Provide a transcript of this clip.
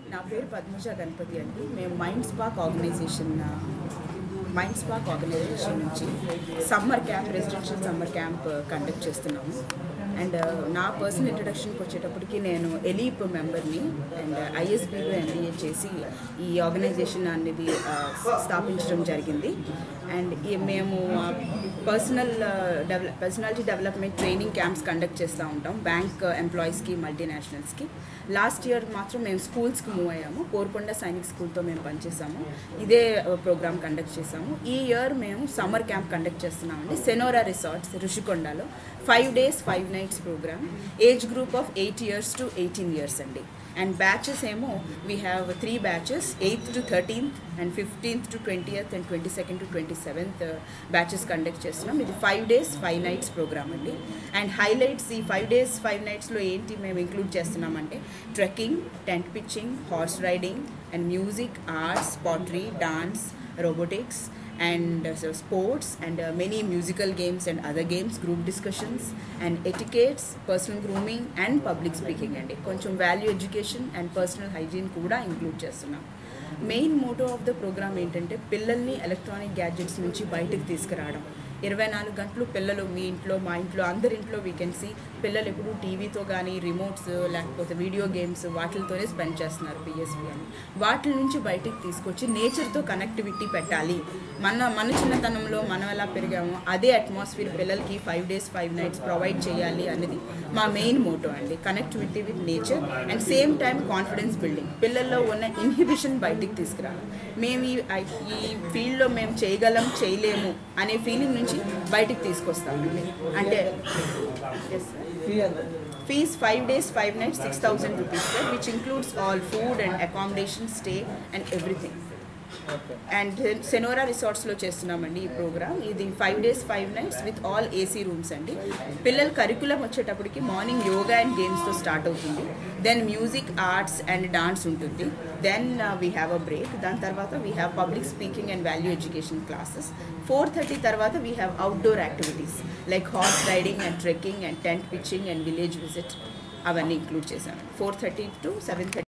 నా పేరు పద్మజ గణపతి అండి మేము mind spark organization mind spark organization నుంచి summer camp residential summer camp conduct చేస్తున్నాము అండ్ నా పర్సనల్ ఇంట్రడక్షన్కి వచ్చేటప్పటికి నేను ఎలీప్ మెంబర్ని అండ్ ఐఎస్బీలో ఎంబీఏ చేసి ఈ ఆర్గనైజేషన్ అనేది ఆ, స్థాపించడం జరిగింది అండ్ ఈ మేము personal develop personality development training camps conduct చేస్తూ ఉంటాం బ్యాంక్ ఎంప్లాయీస్కి మల్టీనేషనల్స్కి లాస్ట్ ఇయర్ మాత్రం మేము స్కూల్స్కి మూవ్ అయ్యాము కోరుకొండ సైనిక్ స్కూల్తో మేము పనిచేసాము ఇదే ప్రోగ్రామ్ కండక్ట్ చేసాము ఈ ఇయర్ మేము సమ్మర్ క్యాంప్ కండక్ట్ చేస్తున్నామండి సెనోరా రిసార్ట్స్ ఋషికొండలో five days five nights program age group of eight years to eighteen years అండి అండ్ బ్యాచెస్ ఏమో we have three batches eighth to thirteenth and fifteenth to twentieth and twenty second to twenty seventh batches conduct చేస్తున్నాం ఇది five days five nights program అండి and highlights ఈ five days five నైట్స్లో ఏంటి మేము include చేస్తున్నామంటే trekking tent pitching horse riding and music arts pottery dance robotics and uh, so sports and uh, many musical games and other games group discussions and etiquettes personal grooming and public speaking అండి కొంచెం value education and personal hygiene కూడా include చేస్తున్నాం main motto of the program ఏంటంటే పిల్లల్ని electronic gadgets నుంచి బయటకు తీసుకురావడం ఇరవై నాలుగు గంటలు పిల్లలు మీ ఇంట్లో మా ఇంట్లో అందరి ఇంట్లో వీ కెన్ సీ పిల్లలు ఎప్పుడు టీవీతో కానీ రిమోట్స్ లేకపోతే వీడియో గేమ్స్ వాటితోనే స్పెండ్ చేస్తున్నారు పిఎస్పి అని వాటి నుంచి బయటికి తీసుకొచ్చి నేచర్తో కనెక్టివిటీ పెట్టాలి మన మన చిన్నతనంలో మనం ఎలా పెరిగామో అదే అట్మాస్ఫియర్ పిల్లలకి five days five nights provide చేయాలి అనేది మా మెయిన్ మోటో అండి connectivity with nature and same time confidence building పిల్లల్లో ఉన్న ఇన్హిబిషన్ బయటికి తీసుకురావాలి మేము ఈ ఈ ఫీల్డ్లో మేము చేయగలం చేయలేము అనే ఫీలింగ్ నుంచి బయటికి తీసుకొస్తామండి అంటే yes sir fees five days five nights six thousand rupees sir which includes all food and accommodation stay and everything and Senora రిసార్ట్స్లో చేస్తున్నామండి ఈ ప్రోగ్రామ్ ఇది five days five nights with all AC rooms అండి పిల్లల curriculum వచ్చేటప్పటికి morning yoga and గేమ్స్తో start అవుతుంది then music arts and dance ఉంటుంది then we have a break దాని తర్వాత we have public speaking and value education classes four thirty తర్వాత we have outdoor activities like horse riding and trekking and tent pitching and village visit అవన్నీ include చేశాను four thirty to seven thirty